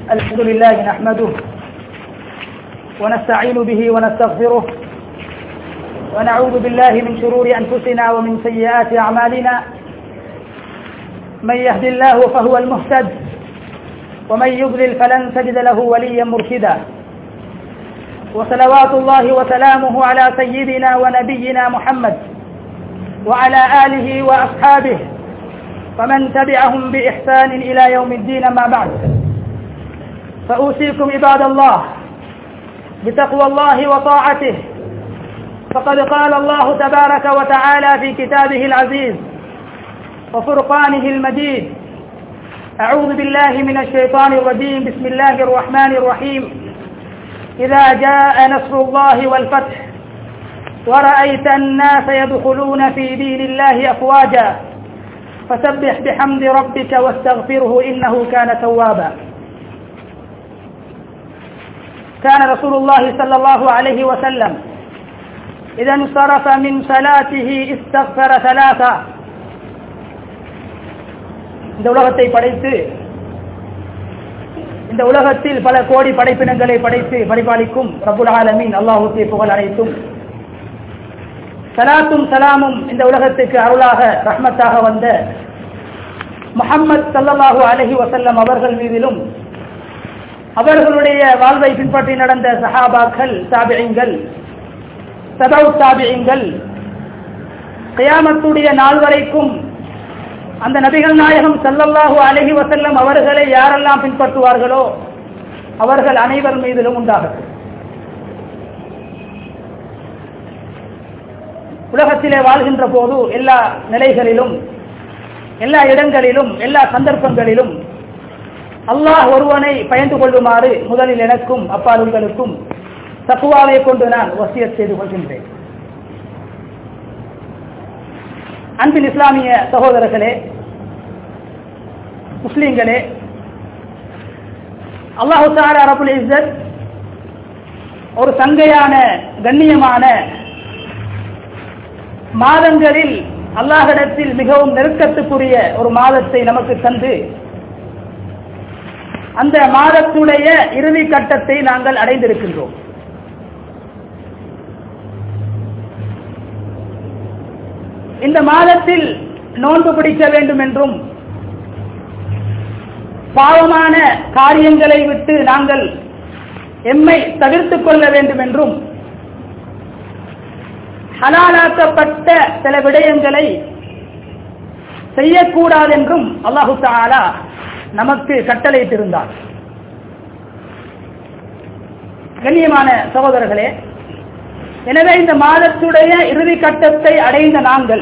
الحمد لله نحمده ونستعين به ونستغفره ونعوذ بالله من شرور أنفسنا ومن سيئات أعمالنا من يهد الله فهو المهتد ومن يضلل فلن تجد له وليا مرشدا وصلوات الله وسلامه على سيدنا ونبينا محمد وعلى آله وأصحابه ومن تبعهم بإحسان إلى يوم الدين ما بعد فأوصيكم عباد الله بتقوى الله وطاعته فقد قال الله تبارك وتعالى في كتابه العزيز وفرقانه المجيد أعوذ بالله من الشيطان الرجيم بسم الله الرحمن الرحيم إذا جاء نصر الله والفتح ورأيت الناس يدخلون في دين الله أفواجا فسبح بحمد ربك واستغفره إنه كان توابا كان رسول الله صلى الله عليه وسلم إذا انصرف من صلاته استغفر ثلاثا இந்த உலகத்தை படைத்து இந்த உலகத்தில் பல கோடி படைப்பினங்களை படைத்து பரிபாலிக்கும் ரபுல் ஆலமீன் அல்லாஹுக்கே புகழ் அனைத்தும் சலாத்தும் சலாமும் இந்த உலகத்துக்கு அருளாக ரஹ்மத்தாக வந்த முஹம்மது சல்லல்லாஹு அலஹி வசல்லம் அவர்கள் மீதிலும் அவர்களுடைய வாழ்வை பின்பற்றி நடந்த சஹாபாக்கள் தாபியங்கள் சதவு தாபியங்கள் கயாமத்துடைய நாள் வரைக்கும் அந்த நபிகள் நாயகம் சல்லல்லாஹு அலஹி வசல்லம் அவர்களை யாரெல்லாம் பின்பற்றுவார்களோ அவர்கள் அனைவர் மீதிலும் உண்டாகட்டும் உலகத்திலே வாழ்கின்ற போது எல்லா நிலைகளிலும் எல்லா இடங்களிலும் எல்லா சந்தர்ப்பங்களிலும் அல்லாஹ் ஒருவனை பயந்து கொள்ளுமாறு முதலில் எனக்கும் அப்பால் உங்களுக்கும் தப்புவாவை கொண்டு நான் வசியத் செய்து கொள்கின்றேன் அன்பின் இஸ்லாமிய சகோதரர்களே முஸ்லீம்களே அல்லாஹு சாரா ரபுல் இஸ்ஸத் ஒரு சங்கையான கண்ணியமான மாதங்களில் அல்லாஹிடத்தில் மிகவும் நெருக்கத்துக்குரிய ஒரு மாதத்தை நமக்கு தந்து அந்த மாதத்துடைய இறுதி கட்டத்தை நாங்கள் அடைந்திருக்கின்றோம் இந்த மாதத்தில் நோன்பு பிடிக்க வேண்டும் என்றும் பாவமான காரியங்களை விட்டு நாங்கள் எம்மை தவிர்த்துக் கொள்ள வேண்டும் என்றும் ஹலாலாக்கப்பட்ட சில விடயங்களை செய்யக்கூடாது என்றும் அல்லாஹு தாலா நமக்கு கட்டளையிட்டிருந்தார் கண்ணியமான சகோதரர்களே எனவே இந்த மாதத்துடைய இறுதி கட்டத்தை அடைந்த நாங்கள்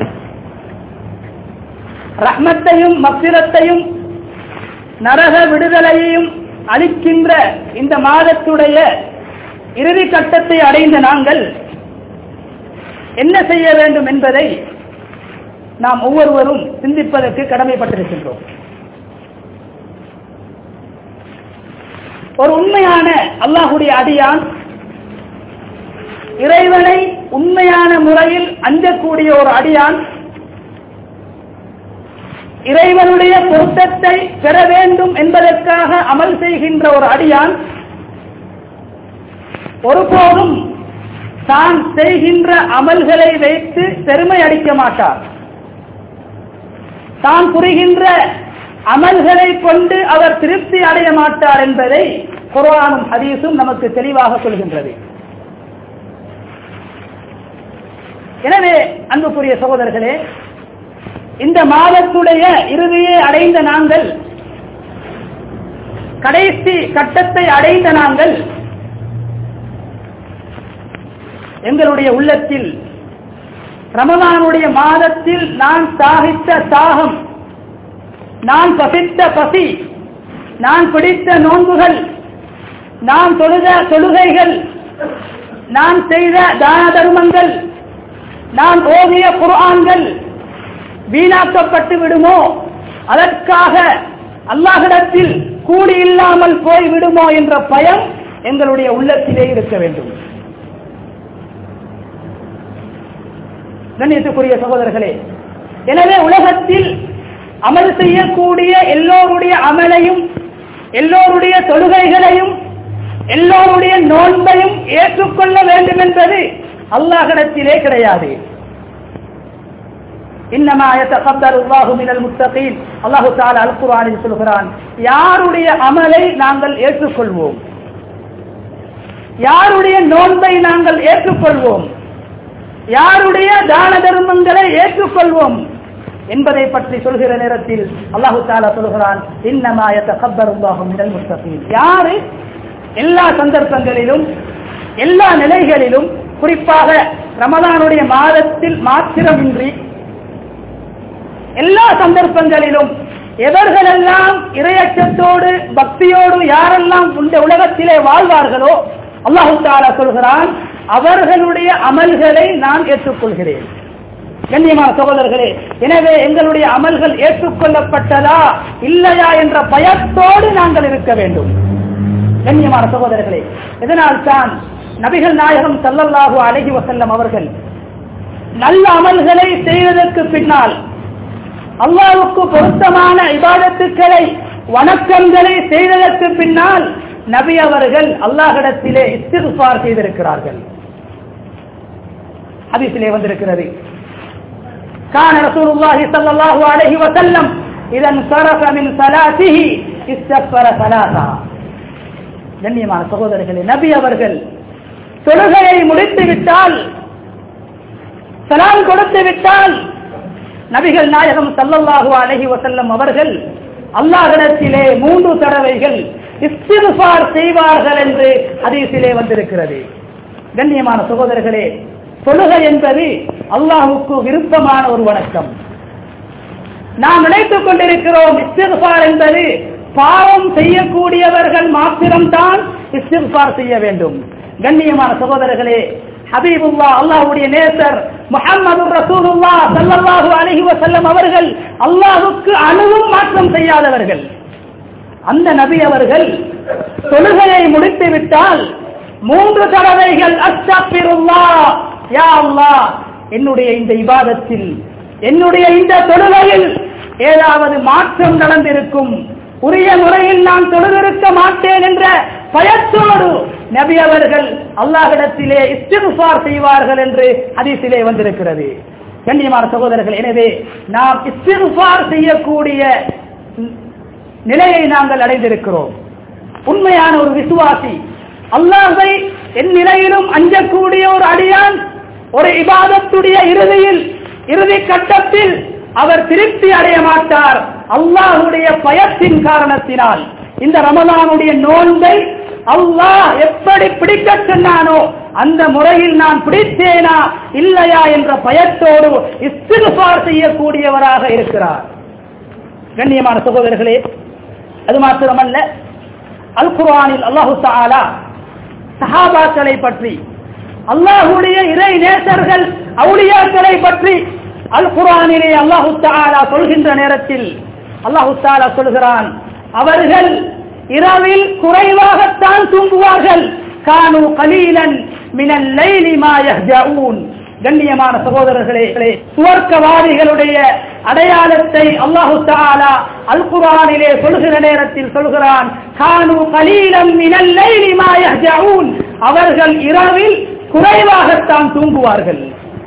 ரஹ்மத்தையும் மக்சிரத்தையும் நரக விடுதலையையும் அளிக்கின்ற இந்த மாதத்துடைய இறுதி கட்டத்தை அடைந்த நாங்கள் என்ன செய்ய வேண்டும் என்பதை நாம் ஒவ்வொருவரும் சிந்திப்பதற்கு கடமைப்பட்டிருக்கின்றோம் ஒரு உண்மையான அல்லாஹுடைய அடியான் இறைவனை உண்மையான முறையில் அஞ்சக்கூடிய ஒரு அடியான் இறைவனுடைய பொருத்தத்தை பெற வேண்டும் என்பதற்காக அமல் செய்கின்ற ஒரு அடியான் ஒருபோதும் தான் செய்கின்ற அமல்களை வைத்து பெருமை அடிக்க மாட்டார் தான் புரிகின்ற அமல்களை கொண்டு அவர் திருப்தி அடைய மாட்டார் என்பதை குரானும் ஹதீஸும் நமக்கு தெளிவாக சொல்கின்றது எனவே அன்புக்குரிய சகோதரர்களே இந்த மாதத்துடைய இறுதியை அடைந்த நாங்கள் கடைசி கட்டத்தை அடைந்த நாங்கள் எங்களுடைய உள்ளத்தில் ரமதானுடைய மாதத்தில் நான் சாகித்த தாகம் நான் பசித்த பசி நான் பிடித்த நோன்புகள் நான் தொழுத தொழுகைகள் நான் செய்த தான தர்மங்கள் நான் ஓதிய குர்ஆன்கள் வீணாக்கப்பட்டு விடுமோ அதற்காக அல்லாஹிடத்தில் கூலி இல்லாமல் போய் விடுமோ என்ற பயம் எங்களுடைய உள்ளத்திலே இருக்க வேண்டும் கண்ணியத்துக்குரிய சகோதரர்களே எனவே உலகத்தில் அமல் செய்யக்கூடிய எல்லோருடைய அமலையும் எல்லோருடைய தொழுகைகளையும் எல்லோருடைய நோன்பையும் ஏற்றுக்கொள்ள வேண்டும் என்பது அல்லாஹிடத்திலே கிடையாது இன்னமா يتقبل الله من المتقين அல்லாஹ் தஆலா அல் குர்ஆனில் சொல்கிறான் யாருடைய அமலை நாங்கள் ஏற்றுக்கொள்வோம் யாருடைய நோன்பை நாங்கள் ஏற்றுக்கொள்வோம் யாருடைய தான தர்மங்களை ஏற்றுக்கொள்வோம் என்பதை பற்றி சொல்கிற நேரத்தில் அல்லாஹு தாலா சொல்கிறான் இன்னமா يتقبل الله من المتقين யாரு எல்லா சந்தர்ப்பங்களிலும் எல்லா நிலைகளிலும் குறிப்பாக ரமதானுடைய மாதத்தில் மாத்திரமின்றி எல்லா சந்தர்ப்பங்களிலும் எவர்களெல்லாம் இரையச்சத்தோடு பக்தியோடு யாரெல்லாம் இந்த உலகத்திலே வாழ்வார்களோ அல்லாஹு தாலா சொல்கிறான் அவர்களுடைய அமல்களை நான் ஏற்றுக்கொள்கிறேன் கண்ணியமான சகோதரர்களே எனவே எங்களுடைய அமல்கள் ஏற்றுக்கொள்ளப்பட்டதா இல்லையா என்ற பயத்தோடு நாங்கள் இருக்க வேண்டும் கண்ணியமான சகோதரர்களே இதனால் தான் நபிகள் நாயகம் சல்லல்லாஹு அலைஹி வசல்லம் அவர்கள் நல்ல அமல்களை செய்வதற்கு பின்னால் அல்லாவுக்கு பொருத்தமான இபாதத்துக்களை வணக்கங்களை செய்ததற்கு பின்னால் நபி அவர்கள் அல்லாஹிடத்திலே இஸ்திஃபார் செய்திருக்கிறார்கள் ஹதீஸிலே வந்திருக்கிறது கான ரசூலுல்லாஹி ஸல்லல்லாஹு அலைஹி வஸல்லம் இதன் சரஃப மின் ஸலாத்திஹி இஸ்தக்பர ஸலாதா கண்ணியமான சகோதரர்களே நபி அவர்கள் தொழுகையை முடித்து விட்டால் சலாம் கொடுத்து விட்டால் நபிகள் நாயகம் சல்லல்லாஹு அலைஹி வசல்லம் அவர்கள் அல்லாஹிடத்திலே மூன்று தடவைகள் இஸ்திஃபார் செய்வார்கள் என்று ஹதீஸிலே வந்திருக்கிறது கண்ணியமான சகோதரர்களே தொழுகை என்பது அல்லாஹுக்கு விருப்பமான ஒரு வணக்கம் நாம் நினைத்துக் கொண்டிருக்கிறோம் இஸ்திஃபார் என்பது பாவம் செய்யக்கூடியவர்கள் மாத்திரம்தான் இஸ்திஃபார் செய்ய வேண்டும் கண்ணியமான சகோதரர்களே ஹபீபுல்லா அல்லாஹ்வுடைய நேசர் முஹம்மது ரசூலுல்லா ஸல்லல்லாஹு அலைஹி வஸல்லம் அவர்கள் அல்லாஹ்வுக்கு அணுவும் மாற்றம் செய்யாதவர்கள் அந்த நபி அவர்கள் தொழுகையை முடித்து விட்டால் மூன்று தடவைகள் அஸ்தக்பிருல்லா யா அல்லாஹ் என்னுடைய இந்த இபாதத்தில் என்னுடைய இந்த தொழுகையில் ஏதாவது மாற்றம் நடந்திருக்கும் உரிய முறையில் நான் தொழுதிருக்க மாட்டேன் என்ற பயத்தோடு நபி அவர்கள் அல்லாஹிடத்திலே இஸ்திஃபார் செய்வார்கள் என்று ஹதீஸிலே வந்திருக்கிறது கண்ணியமான சகோதரர்கள் எனவே நாம் இஸ்திஃபார் செய்யக்கூடிய நிலையை நாங்கள் அடைந்திருக்கிறோம் உண்மையான ஒரு விசுவாசி அல்லாஹை என் நிலையிலும் அஞ்சக்கூடிய ஒரு அடியான் ஒரு இபாதத்துடைய இறுதியில் இறுதி கட்டத்தில் அவர் திருப்தி அடைய மாட்டார் அல்லாஹுடைய பயத்தின் காரணத்தினால் இந்த ரமலானுடைய நோன்பை அல்லாஹ் எப்படி பிடிக்க சொன்னானோ அந்த முறையில் நான் பிடித்தேனா இல்லையா என்ற பயத்தோடு இஸ்திஃபார் செய்யக்கூடியவராக இருக்கிறார் கண்ணியமான சகோதரர்களே அது மாத்திரமல்ல அல் குர்ஆனில் அல்லாஹு தஆலா சஹாபாக்களை பற்றி அல்லாஹுடைய இறை நேசர்கள் அவுலியாக்களை பற்றி அல் குர்ஆனிலே அல்லாஹு தஆலா சொல்கின்ற நேரத்தில் அல்லாஹு தஆலா சொல்கிறான் அவர்கள் இரவில் குறைவாகத்தான் தூங்குவார்கள் கானு கலீலன் மினல் லைலி மா யஹ்ஜஊன் கண்ணியமான சகோதரர்களே சுவர்க்கவாதிகளுடைய அடையாளத்தை அல்லாஹு தஆலா அல் குர்ஆனிலே சொல்கிற நேரத்தில் சொல்கிறான் கானு கலீலம் மினல் லைலி மா யஹ்ஜஊன் அவர்கள் இரவில் குறைவாகத்தான் தூங்குவார்கள்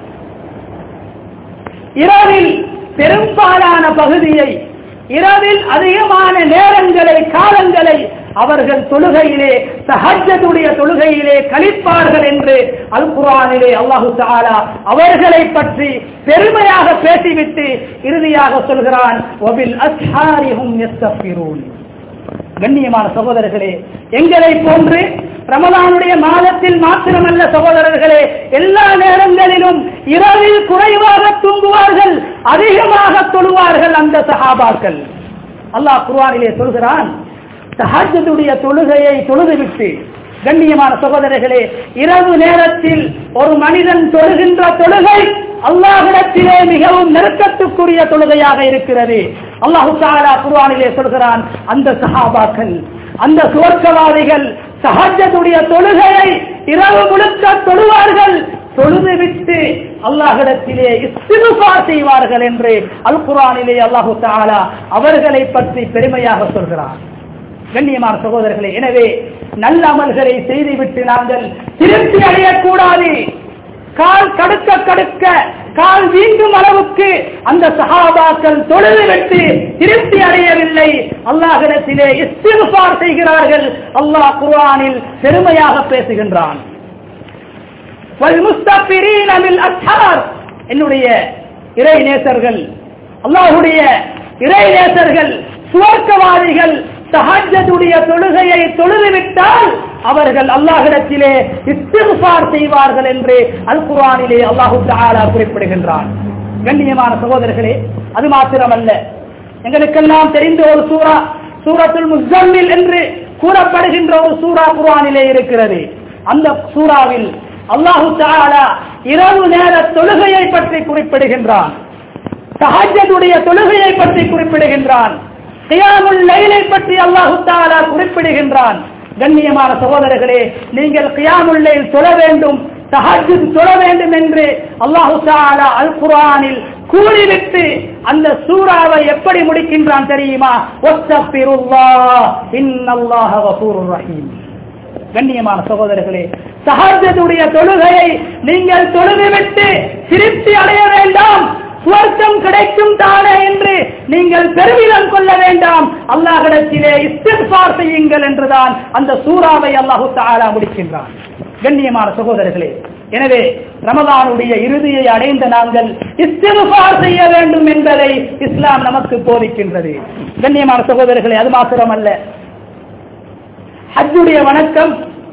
இரவில் பெரும்பாலான பகுதியை இரவில் அதிகமான நேரங்களை காலங்களை அவர்கள் தொழுகையிலே சஹஜத்துடைய தொழுகையிலே கழிப்பார்கள் என்று அல் குரானிலே அல்லாஹு தாலா அவர்களை பற்றி பெருமையாக பேசிவிட்டு இறுதியாக சொல்கிறான் ஒபில் அஸ்ஹாரிஹும் யஸ்தஃபிரூன் கண்ணியமான சகோதரர்களே எங்களை போன்று ரமலானுடைய மாதத்தில் மாத்திரமல்ல சகோதரர்களே எல்லா நேரங்களிலும் இரவில் குறைவாக தூங்குவார்கள் அதிகமாக தொழுவார்கள் அந்த சஹாபாக்கள் அல்லாஹ் குர்ஆனிலே சொல்கிறான் தஹஜ்ஜுடைய தொழுகையை தொழுதுவிட்டு கண்ணியமான சகோதரர்களே இரவு நேரத்தில் ஒரு மனிதன் தொழுகின்ற தொழுகை அல்லாஹிடத்திலே மிகவும் நெருக்கத்துக்குரிய தொழுகையாக இருக்கிறது அல்லாஹு தாலா குர்ஆனிலே சொல்கிறான் அந்த சஹாபாக்கள் அந்த சுவர்க்கவாதிகள் சஹஜத்துடைய தொழுகையை இரவு முழுக்க தொழுவார்கள் தொழுதுவிட்டு அல்லாஹிடத்திலே இஸ்திஃபார் செய்வார்கள் என்று அல் குர்ஆனிலே அல்லாஹு தாலா அவர்களை பற்றி பெருமையாக சொல்கிறான் கண்ணியமான சகோதரர்களே எனவே நல்ல அமல்களை செய்துவிட்டு நாங்கள் திருப்தி அடையக்கூடாது கால் கடுக்க கடுக்க கால் வீங்கும் அளவுக்கு அந்த சஹாபாக்கள் தொழுது விட்டு திருப்தி அடையவில்லை அல்லாஹிடத்திலே இஸ்திஃபார் செய்கிறார்கள் அல்லாஹ் குர்ஆனில் பெருமையாக பேசுகின்றான் وَالْمُسْتَغْفِرِينَ بِالْأَسْحَارِ என்னுடைய இறை நேசர்கள் அல்லாஹ்வுடைய இறை நேசர்கள் சுவர்க்கவாதிகள் தஹஜ்ஜுடைய தொழுகையை தொழுதுவிட்டால் அவர்கள் அல்லாஹ்விடத்திலே இஸ்திஃபார் செய்வார்கள் என்று அல் குர்ஆனிலே அல்லாஹு தஆலா குறிப்பிடுகின்றான் கண்ணியமான சகோதரர்களே அது மாத்திரமல்ல எங்களுக்கெல்லாம் தெரிந்த ஒரு சூரா சூரத்துல் முஸம்மில் என்று கூறப்படுகின்ற ஒரு சூரா குர்ஆனிலே இருக்கிறது அந்த சூறாவில் அல்லாஹு தஆலா இரவு நேர தொழுகையை பற்றி குறிப்பிடுகின்றான் தஹஜ்ஜுடைய தொழுகையை பற்றி குறிப்பிடுகின்றான் கியாமுல் லைலை பற்றி அல்லாஹு தஆலா குறிப்பிடுகின்றான் கண்ணியமான சகோதரர்களே நீங்கள் கியாமுல் லைல் தொழ வேண்டும் தஹஜ்ஜுத் தொழ வேண்டும் என்று அல்லாஹு தஆலா அல் குர்ஆனில் கூறிவிட்டு அந்த சூறாவை எப்படி முடிக்கின்றான் தெரியுமா வஸ்தக்பிருல்லாஹ் இன்னல்லாஹ கஃபூருர் ரஹீம் கண்ணியமான சகோதரர்களே சஹஜதுடைய தொழுகையை நீங்கள் தொழுதுவிட்டு திருப்தி அடைய வேண்டாம் சுவர்க்கம் கிடைக்கும் தானே என்று நீங்கள் பெருமிதம் கொள்ள வேண்டாம் அல்லாஹிடத்திலே இஸ்திஃபார் செய்யுங்கள் என்றுதான் அந்த சூறாவை அல்லாஹு தஆலா முடிக்கின்றான் கண்ணியமான சகோதரர்களே எனவே ரமதானுடைய இறுதியை அடைந்த நாங்கள் இஸ்திஃபார் செய்ய வேண்டும் என்பதை இஸ்லாம் நமக்கு போதிக்கின்றது கண்ணியமான சகோதரர்களே அது மாத்திரமல்ல ஹஜ்ஜுடைய வணக்கம்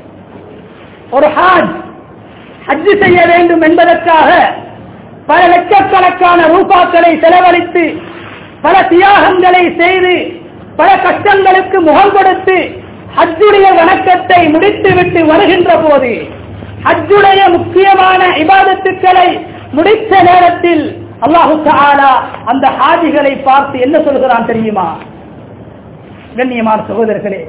ஒரு ஹாஜ் ஹஜ் செய்ய வேண்டும் என்பதற்காக பல லட்சக்கணக்கான ரூபாக்களை செலவழித்து பல தியாகங்களை செய்து பல கஷ்டங்களுக்கு முகம் கொடுத்து ஹஜ்ஜுடைய வணக்கத்தை முடித்துவிட்டு வருகின்ற போது ஹஜ்ஜுடைய முக்கியமான இபாதத்துக்களை முடித்த நேரத்தில் அல்லாஹு தஆலா அந்த ஹாஜிகளை பார்த்து என்ன சொல்கிறான் தெரியுமா கண்ணியமான சகோதரர்களே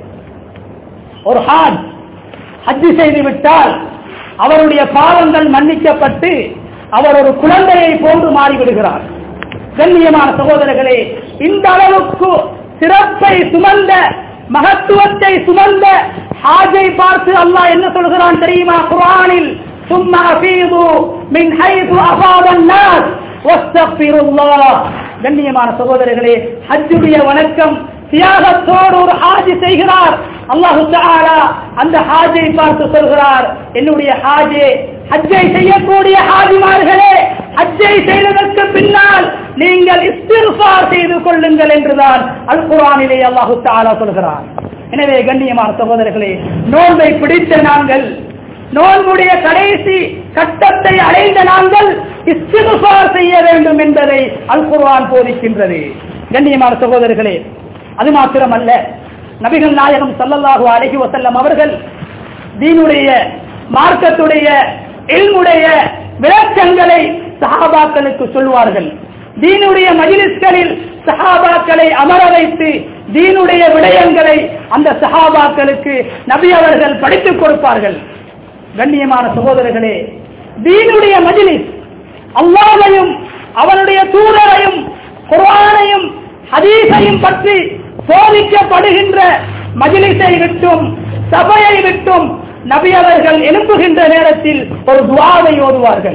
ஒரு ஹாஜ் ஹஜ் செய்து விட்டால் அவருடைய பாவங்கள் மன்னிக்கப்பட்டு அவர் ஒரு குழந்தையை போன்று மாறிவிடுகிறார் கண்ணியமான சகோதரர்களே இந்த அளவுக்கு சிறப்பை சுமந்த மகத்துவத்தை சுமந்த ஹாஜை பார்த்து அல்லாஹ் என்ன சொல்கிறான் தெரியுமா குர்ஆனில் ثم أفيضوا من حيث أفاض الناس واستغفروا الله கண்ணியமான சகோதரர்களே ஹஜ்ஜுடைய வணக்கம் தியாகத்தோடு ஒரு ஹாஜி செய்கிறார் அல்லாஹு தஆலா அந்த ஹாஜை பார்த்து சொல்கிறார் என்னுடைய ஹாஜே ஹஜ்ஜை செய்யக்கூடிய ஹாஜிமார்களே ஹஜ்ஜை செய்ததற்கு பின்னால் நீங்கள் இஸ்திஃபார் செய்து கொள்ளுங்கள் என்றுதான் அல் குர்ஆனிலே அல்லாஹு தஆலா சொல்கிறார் எனவே கண்ணியமான சகோதரர்களே நோன்பை பிடித்த நாங்கள் நோன்புடைய கடைசி கட்டத்தை அடைந்த நாங்கள் இஸ்திஃபார் செய்ய வேண்டும் என்பதை அல் குர்ஆன் போதிக்கின்றது கண்ணியமான சகோதரர்களே அது மாத்திரமல்ல நபிகள் நாயகம் ஸல்லல்லாஹு அலைஹி வஸல்லம் அவர்கள் தீனுடைய மார்க்கத்துடைய இல்முடைய விளக்கங்களை சஹாபாக்களுக்கு சொல்வார்கள் தீனுடைய மஜிலிஸ்களில் சஹாபாக்களை அமர வைத்து தீனுடைய விடயங்களை அந்த சஹாபாக்களுக்கு நபி அவர்கள் படித்துக் கொடுப்பார்கள் கண்ணியமான சகோதரர்களே தீனுடைய மஜிலிஸ் அல்லாஹையும் அவனுடைய தூதரையும் குர்ஆனையும் ஹதீஸையும் பற்றி போதிக்கப்படுகின்ற மஜிலிஸை விட்டும் சபையை விட்டும் நபி அவர்கள் எழுப்புகின்ற நேரத்தில் ஒரு துவாவை ஓதுவார்கள்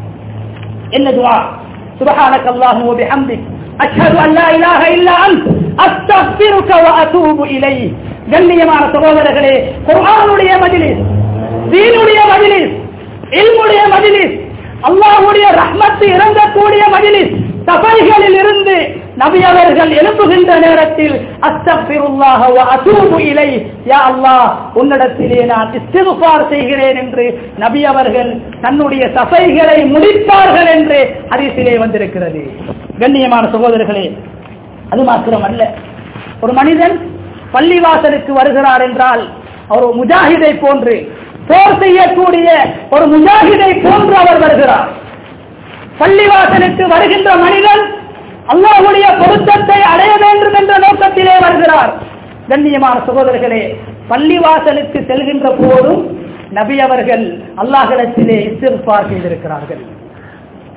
என்ன துவா سبحانك اللهم وبحمدك أشهد أن لا إله إلا أنت أستغفرك وأتوب إليه கண்ணியமான சகோதரர்களே குர்ஆனுடைய மஜ்லிஸ் தீனுடைய மஜ்லிஸ் இல்முடைய மஜ்லிஸ் அல்லாஹ்வுடைய ரஹ்மத்து இறங்கக்கூடிய மஜ்லிஸ் சபைகளில் இருந்து நபி அவர்கள் எழுப்புகின்ற நேரத்தில் அஸ்தக்ஃபிருல்லாஹ வ அதூபு இலை யா அல்லாஹ் உன்னிடத்திலே நான் இஸ்திக்ஃபார் செய்கிறேன் என்று நபி அவர்கள் தன்னுடைய சபைகளை முடிப்பார்கள் என்று ஹதீஸிலே வந்திருக்கிறது கண்ணியமான சகோதரர்களே அது மாத்திரமல்ல ஒரு மனிதன் பள்ளிவாசலுக்கு வருகிறார் என்றால் அவர் ஒரு முஜாஹிதை போன்று போர் செய்யக்கூடிய ஒரு முஜாஹிதை போன்று அவர் வருகிறார் பள்ளிவாசலுக்கு வருகின்ற மனிதன் அல்லாஹ்வுடைய பொருத்தத்தை அடைய வேண்டும் என்ற நோக்கத்திலே வருகிறார் கண்ணியமான சகோதரர்களே பள்ளிவாசலுக்கு செல்கின்ற போதும் நபி அவர்கள் அல்லாஹிடத்திலே இஸ்திஃபார் செய்திருக்கிறார்கள்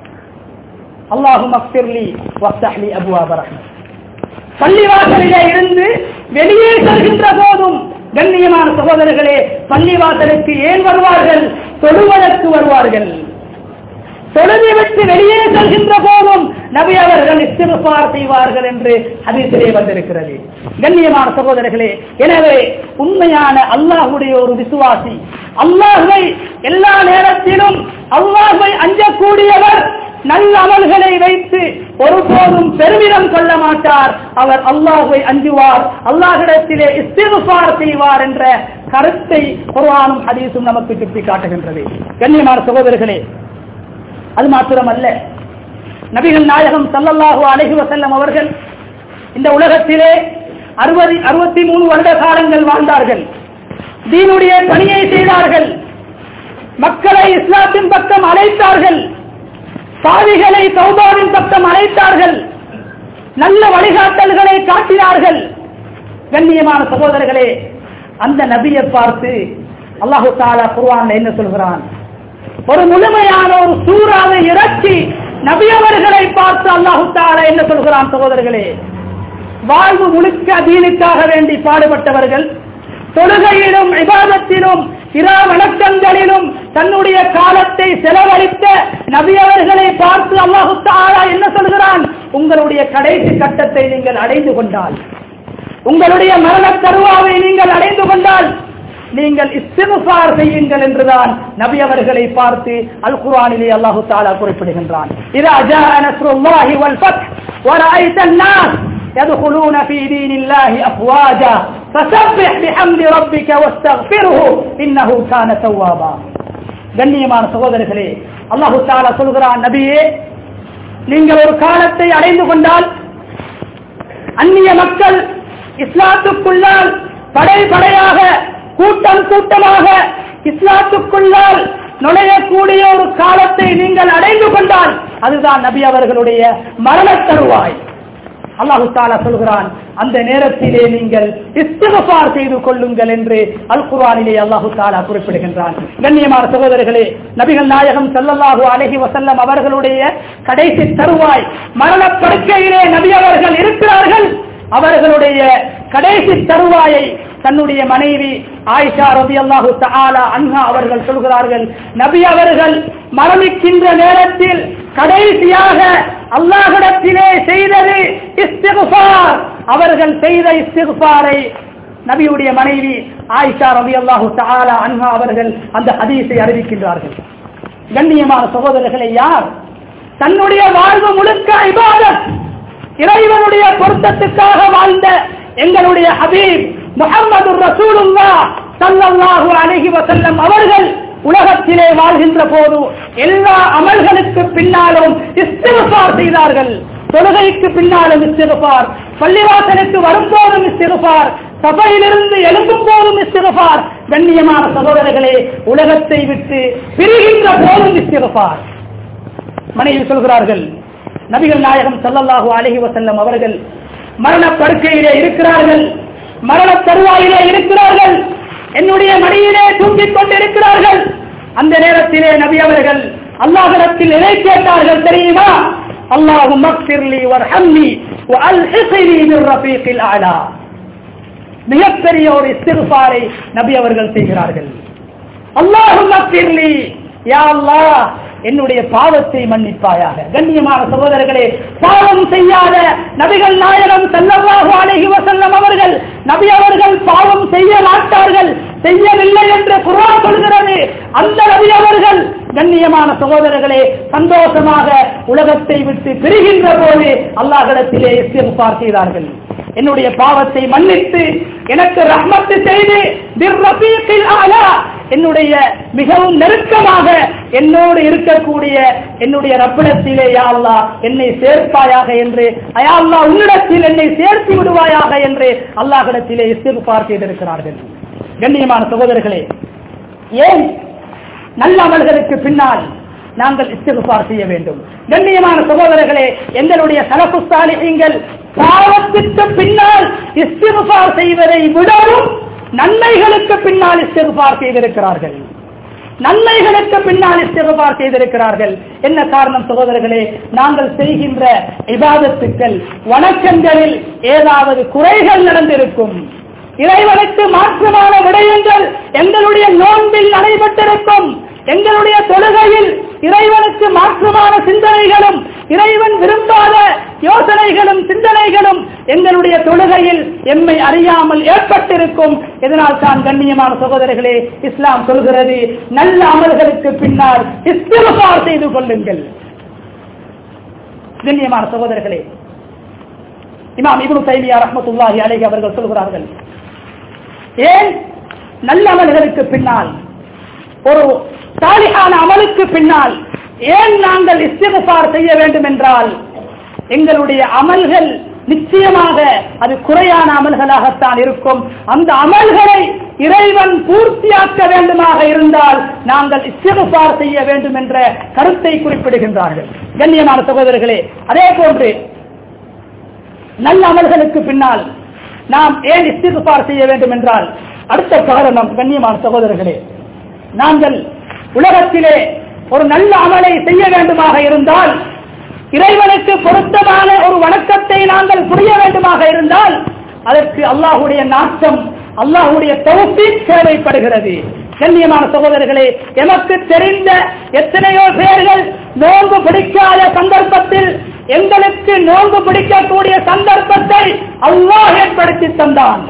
அல்லாஹும் அக்பிர்லி வஃப்தஹ்லி அபுவாப ரஹ்மத் பள்ளிவாசலிலே இருந்து வெளியே செல்கின்ற போதும் கண்ணியமான சகோதரர்களே பள்ளிவாசலுக்கு ஏன் வருவார்கள் தொழுவதற்கு வருவார்கள் தொழுதி விட்டு வெளியே செல்கின்ற போதும் நபி அவர்கள் இஸ்திருபார் செய்வார்கள் என்று ஹதீஸிலே வந்திருக்கிறது கண்ணியமான சகோதரர்களே எனவே உண்மையான அல்லாஹுடைய ஒரு விசுவாசி அல்லாஹை எல்லா நேரத்திலும் அல்லாஹை அஞ்சக்கூடியவர் நல்ல அமல்களை வைத்து ஒருபோதும் பெருமிதம் கொள்ள மாட்டார் அவர் அல்லாஹை அஞ்சுவார் அல்லாஹிடத்திலே இஸ்திருபார் செய்வார் என்ற கருத்தை குர்ஆனும் ஹதீஸும் நமக்கு சுட்டி காட்டுகின்றது கண்ணியமான சகோதரர்களே அது மாத்திரமல்ல நபிகள் நாயகம் சல்லல்லாஹு அலைஹி வஸல்லம் அவர்கள் இந்த உலகத்திலே அறுபது அறுபத்தி மூணு வருட காலங்கள் வாழ்ந்தார்கள் தீனுடைய பணியை செய்தார்கள் மக்களை இஸ்லாத்தின் பக்கம் அழைத்தார்கள் பாவிகளை சௌபாவின் பக்கம் அழைத்தார்கள் நல்ல வழிகாட்டல்களை காட்டினார்கள் கண்ணியமான சகோதரர்களே அந்த நபியை பார்த்து அல்லாஹு தாலா குர்ஆன்ல என்ன சொல்கிறான் ஒரு முழுமையான ஒரு சூறாவை இறக்கி நபி அவர்களை பார்த்து அல்லாஹு தாலா என்ன சொல்கிறான் சகோதரர்களே வாழ்வு முழுக்க தீனுக்காக வேண்டி பாடுபட்டவர்கள் தொழுகையிலும் விவாதத்திலும் இரா வணக்கங்களிலும் தன்னுடைய காலத்தை செலவழித்த நபி அவர்களை பார்த்து அல்லாஹு தாலா என்ன சொல்கிறான் உங்களுடைய கடைசி கட்டத்தை நீங்கள் அடைந்து கொண்டால் உங்களுடைய மரண தருவாவை நீங்கள் அடைந்து கொண்டால் நீங்கள் இஸ்திகுஃபார் செய்யுங்கள் என்றுதான் நபி அவர்களை பார்த்து அல் குர்ஆனிலே அல்லாஹு தஆலா குறிப்பிடுகின்றான் இதா ஜாஅ நஸ்ருல்லாஹி வல் ஃபத் ورأيت الناس يدخلون في دين الله أفواجا فسبح بحمد ربك واستغفره إنه كان توابا கண்ணியமான சகோதரர்களே அல்லாஹு தாலா சொல்கிறான் நபியே நீங்கள் ஒரு காலத்தை அடைந்து கொண்டால் அந்நிய மக்கள் இஸ்லாத்துக்குள்ளால் படை படையாக கூட்டம் கூட்டமாக இஸ்லாத்துக்குள்ளால் நுழையக்கூடிய ஒரு காலத்தை நீங்கள் அடைந்து கொண்டால் அதுதான் நபி அவர்களுடைய மரண தருவாய் அல்லாஹு தாலா சொல்கிறான் அந்த நேரத்திலே நீங்கள் இஸ்திகபார் செய்து கொள்ளுங்கள் என்று அல் குர்ஆனிலே அல்லாஹு தாலா குறிப்பிடுகின்றான் கண்ணியமான சகோதரர்களே நபிகள் நாயகம் ஸல்லல்லாஹு அலைஹி வஸல்லம் அவர்களுடைய கடைசி தருவாய் மரணப்படுக்கையிலே நபி அவர்கள் இருக்கிறார்கள் அவர்களுடைய கடைசி தருவாயை தன்னுடைய மனைவி ஆயிஷா ரபியல்லாஹு தஆலா அன்ஹா அவர்கள் சொல்கிறார்கள் நபி அவர்கள் மரணிக்கின்ற நேரத்தில் கடைசியாக அல்லாஹ்விடத்திலே செய்தது இஸ்திக்ஃபார் அவர்கள் செய்த இஸ்திக்ஃபாரை நபியுடைய மனைவி ஆயிஷா ரபியல்லாஹு தஆலா அன்ஹா அவர்கள் அந்த ஹதீஸை அறிவிக்கின்றார்கள் கண்ணியமான சகோதரர்களை யார் தன்னுடைய வாழ்வு முழுக்க இபாதத் இறைவனுடைய பொருத்தத்துக்காக வாழ்ந்த எங்களுடைய ஹபீப் முகமது ரசூலுல்லா சல்லல்லாஹு அலைஹி வஸல்லம் அவர்கள் உலகத்திலே வாழ்கின்ற போது எல்லா அமல்களுக்கு பின்னாலும் இஸ்திகபார் செய்தார்கள் தொழுகைக்கு பின்னாலும் இஸ்திகபார் பள்ளிவாசலுக்கு வரும்போதும் இஸ்திகபார் சபையிலிருந்து எழும்பும் போதும் இஸ்திகபார் கண்ணியமான சகோதரர்களே உலகத்தை விட்டு பிரிகின்ற போதும் இஸ்திகபார் மனைவி சொல்கிறார்கள் நபிகள் நாயகம் ஸல்லல்லாஹு அலைஹி வஸல்லம் அவர்கள் மரண படுக்கையிலே இருக்கிறார்கள் மரண தருவாயிலே இருக்கிறார்கள் என்னுடைய மடியிலே தூங்கிக் கொண்டிருக்கிறார்கள் அந்த நேரத்திலே நபி அவர்கள் அல்லாஹிடத்தில் எதை கேட்டார்கள் தெரியுமா அல்லாஹும் மக்ஃபிர்லி வர்ஹம்னி வஅல்ஹிக்னி பிர்ரஃபீகில் அலா மிகப்பெரிய ஒரு இஸ்திக்ஃபாரை நபி அவர்கள் செய்கிறார்கள் அல்லாஹும் மக்ஃபிர்லி யா அல்லாஹ் என்னுடைய பாவத்தை மன்னிப்பாயாக கண்ணியமான சகோதரர்களே பாவம் செய்யாத நபிகள் நாயகம் ஸல்லல்லாஹு அலைஹி வஸல்லம் அவர்கள் நபி அவர்கள் பாவம் செய்ய மாட்டார்கள் செய்யவில்லை என்று குர்ஆன் சொல்கிறது அந்த நபி அவர்கள் கண்ணியமான சகோதரர்களே சந்தோஷமாக உலகத்தை விட்டு பிரிகின்ற போது அல்லாஹ்விடத்திலே இஸ்திக்ஃபார் செய்தார்கள் என்னுடைய பாவத்தை மன்னித்து எனக்கு ரஹ்மத்து செய்து பிர்ரஃபீகில் அலா என்னுடைய மிகவும் நெருக்கமாக என்னோடு இருக்கக்கூடிய என்னுடைய ரப்பிடத்திலே யா அல்லாஹ் என்னை சேர்ப்பாயாக என்று அயா அல்லாஹ் உன்னிடத்தில் என்னை சேர்த்து விடுவாயாக என்று அல்லாஹ்விடத்திலே இஸ்திக்ஃபார் செய்திருக்கிறார்கள் கண்ணியமான சகோதரர்களே ஏன் நல்ல அமல்களுக்கு பின்னால் நாங்கள் இஸ்திகுபார் செய்ய வேண்டும் கண்ணியமான சகோதரர்களே எங்களுடைய சலப்பு சாலிகள் பாவத்திற்கு பின்னால் இஸ்திகுபார் செய்வதை விடவும் நன்மைகளுக்கு பின்னால் இஸ்திகுபார் செய்திருக்கிறார்கள் நன்மைகளுக்கு பின்னால் இஸ்திகபார் செய்திருக்கிறார்கள் என்ன காரணம் சகோதரர்களே நாங்கள் செய்கின்ற இபாதத்துக்கள் வணக்கங்களில் ஏதாவது குறைகள் நடந்திருக்கும் இறைவனுக்கு மாற்றமான விடயங்கள் எங்களுடைய நோன்பில் நடைபெற்றிருக்கும் எங்களுடைய தொழுகையில் இறைவனுக்கு மாற்றமான சிந்தனைகளும் இறைவன் விரும்பாத யோசனைகளும் சிந்தனைகளும் எங்களுடைய தொழுகையில் எம்மை அறியாமல் ஏற்பட்டிருக்கும் இதனால் தான் கண்ணியமான சகோதரர்களே இஸ்லாம் சொல்கிறது நல்ல அமல்களுக்கு பின்னால் இஸ்திரபார் செய்து கொள்ளுங்கள் கண்ணியமான சகோதரர்களே இமாம் இப்னு தைமியா ரஹ்மத்துல்லாஹி அலைஹி அவர்கள் சொல்கிறார்கள் ஏன் நல்ல அமல்களுக்கு பின்னால் ஒரு சாலிஹான அமலுக்கு பின்னால் ஏன் நாங்கள் இஸ்திகபார் செய்ய வேண்டும் என்றால் எங்களுடைய அமல்கள் நிச்சயமாக அது குறையான அமல்களாகத்தான் இருக்கும் அந்த அமல்களை இறைவன் பூர்த்தியாக்க வேண்டுமாக இருந்தால் நாங்கள் இஸ்திகபார் செய்ய வேண்டும் என்ற கருத்தை குறிப்பிடுகின்றார்கள் கண்ணியமான சகோதரர்களே அதே போன்று நல்ல அமல்களுக்கு பின்னால் நாம் ஏன் இஸ்திகுபார் செய்ய வேண்டும் என்றால் அடுத்த காரணம் கண்ணியமான சகோதரர்களே நாங்கள் உலகத்திலே ஒரு நல்ல அமலை செய்ய வேண்டுமாக இருந்தால் இறைவனுக்கு பொருத்தமான ஒரு வணக்கத்தை நாங்கள் புரிய வேண்டுமாக இருந்தால் அதற்கு அல்லாஹுடைய நாட்டம் அல்லாஹுடைய தொகுப்பி தேவைப்படுகிறது கண்ணியமான சகோதரர்களே எமக்கு தெரிந்த எத்தனையோ பேர்கள் நோன்பு பிடிக்காத சந்தர்ப்பத்தில் எங்களுக்கு நோன்பு பிடிக்கக்கூடிய சந்தர்ப்பத்தை அல்லாஹ் ஏற்படுத்தி தந்தான்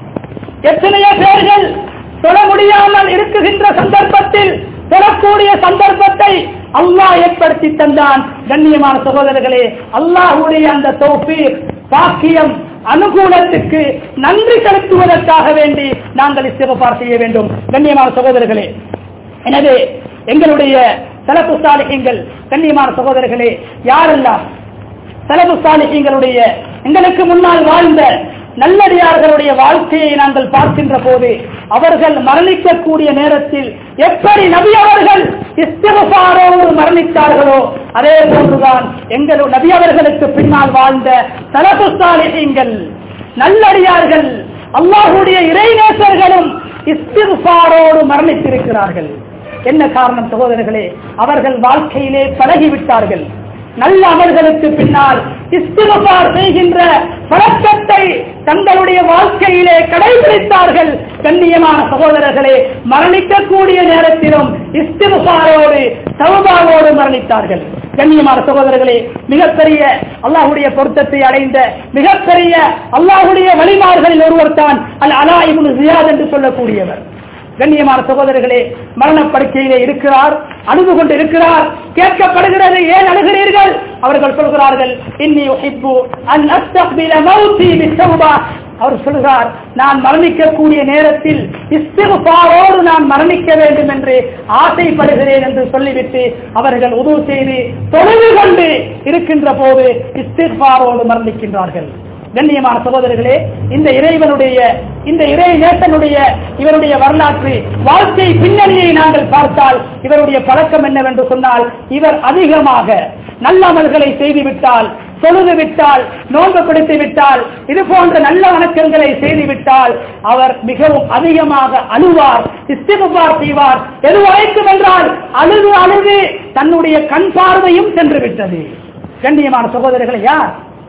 எத்தனையோ பேர்கள் தொழ முடியாமல் இருக்குகின்ற சந்தர்ப்பத்தில் தொழக்கூடிய சந்தர்ப்பத்தை அல்லாஹ் ஏற்படுத்தி தந்தான் கண்ணியமான சகோதரர்களே அல்லாஹுடைய அந்த தோப்பி பாக்கியம் அனுகூலத்துக்கு நன்றி செலுத்துவதற்காக வேண்டி நாங்கள் இஸ்திகபார் செய்ய வேண்டும் கண்ணியமான சகோதரர்களே எனவே எங்களுடைய செலப்பு சாலிகங்கள் கண்ணியமான சகோதரர்களே யாரெல்லாம் செலவு சாலிகங்களுடைய எங்களுக்கு முன்னால் வாழ்ந்த நல்லடியார்களுடைய வாழ்க்கையை நாங்கள் பார்க்கின்ற போது அவர்கள் மரணிக்கக்கூடிய நேரத்தில் எப்படி நபி அவர்கள் இஸ்திகபாரோடு மரணித்தார்களோ அதே போன்றுதான் எங்கள் நபி அவர்களுக்கு பின்னால் வாழ்ந்த செலவு சாலிகங்கள் நல்லடியார்கள் அல்லாஹுடைய இறைநேசர்களும் இஸ்திகபாரோடு மரணித்திருக்கிறார்கள் என்ன காரணம் சகோதரர்களே அவர்கள் வாழ்க்கையிலே பழகிவிட்டார்கள் நல்ல அமல்களுக்கு பின்னால் இஸ்திகபார் செய்கின்ற பழக்கத்தை தங்களுடைய வாழ்க்கையிலே கடைபிடித்தார்கள் கண்ணியமான சகோதரர்களே மரணிக்கக்கூடிய நேரத்திலும் இஸ்திகபாரோடு சௌபாவோடு மரணித்தார்கள் கண்ணியமான சகோதரர்களே மிகப்பெரிய அல்லாஹுடைய பொருத்தத்தை அடைந்த மிகப்பெரிய அல்லாஹுடைய வழிமார்களில் ஒருவர் தான் அல் அலா இப்னு ஜியாத் என்று சொல்லக்கூடியவர் கண்ணியமான சகோதரர்களே மரணப்படுக்கையிலே இருக்கிறார் அழுது கொண்டு இருக்கிறார் கேட்கப்படுகிறது ஏன் அழுகிறீர்கள் அவர்கள் சொல்கிறார்கள் இன்னி உஹிப்பு அன் அஸ்தக்பில மௌதி பித்தௌபா அவர் சொல்கிறார் நான் மரணிக்கக்கூடிய நேரத்தில் இஸ்திகுபாரோடு நான் மரணிக்க வேண்டும் என்று ஆசைப்படுகிறேன் என்று சொல்லிவிட்டு அவர்கள் உதவு செய்து தொழுது கொண்டு இருக்கின்ற போது இஸ்திகுபாரோடு மரணிக்கின்றார்கள் கண்ணியமான சகோதரர்களே இந்த இறைவனுடைய இந்த இறை நேசனுடைய இவருடைய வரலாற்று வாழ்க்கை பின்னணியை நாங்கள் பார்த்தால் இவருடைய பழக்கம் என்னவென்று சொன்னால் இவர் அதிகமாக நல்லமல்களை செய்துவிட்டால் தொழுது விட்டால் நோன்பு பிடித்து விட்டால் இது போன்ற நல்ல வணக்கங்களை செய்து விட்டால் அவர் மிகவும் அதிகமாக அழுவார் இஸ்திகுபார் செய்வார் எது வரைக்கும் என்றால் அழுது அழுது தன்னுடைய கண் பார்வையும் சென்று விட்டது கண்ணியமான சகோதரர்களை யார்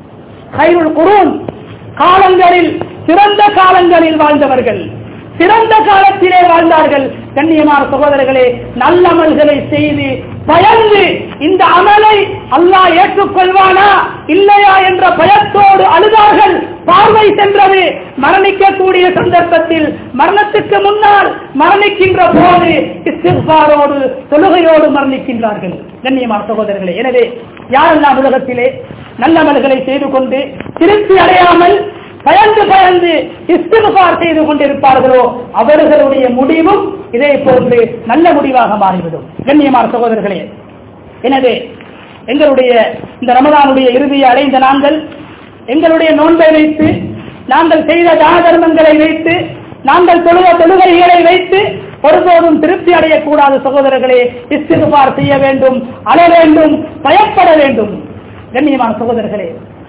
ஹைருல் குரூன் காலங்களில் சிறந்த காலங்களில் வாழ்ந்தவர்கள் சிறந்த காலத்திலே வாழ்ந்தார்கள் கண்ணியமான சகோதரர்களே நல்லமல்களை செய்து பயந்து இந்த அமலை அல்லாஹ் ஏற்றுக்கொள்வானா இல்லையா என்ற பயத்தோடு அழுதார்கள் பார்வை சென்றது மரணிக்கக்கூடிய சந்தர்ப்பத்தில் மரணத்துக்கு முன்னால் மரணிக்கின்ற போது இஸ்திஃபாரோடு தொழுகையோடு மரணிக்கின்றார்கள் கண்ணியமான சகோதரர்களே எனவே யாரெல்லாம் உலகத்திலே நல்லமல்களை செய்து கொண்டு திருப்தி அடையாமல் பயந்து பயந்து இஸ்திகுபார் செய்து கொண்டிருப்பார்களோ அவர்களுடைய முடிவும் இதே போன்று நல்ல முடிவாக மாறிவிடும் கண்ணியமான சகோதரர்களே எனவே எங்களுடைய இந்த ரமதானுடைய இறுதியை அடைந்த நாங்கள் எங்களுடைய நோன்பை வைத்து நாங்கள் செய்த தான தர்மங்களை வைத்து நாங்கள் தொழுவ தொழுகைகளை வைத்து ஒருபோதும் திருப்தி அடையக்கூடாத சகோதரர்களே இஸ்திகுபார் செய்ய வேண்டும் அழ வேண்டும் பயப்பட வேண்டும் கண்ணியமான சகோதரர்களே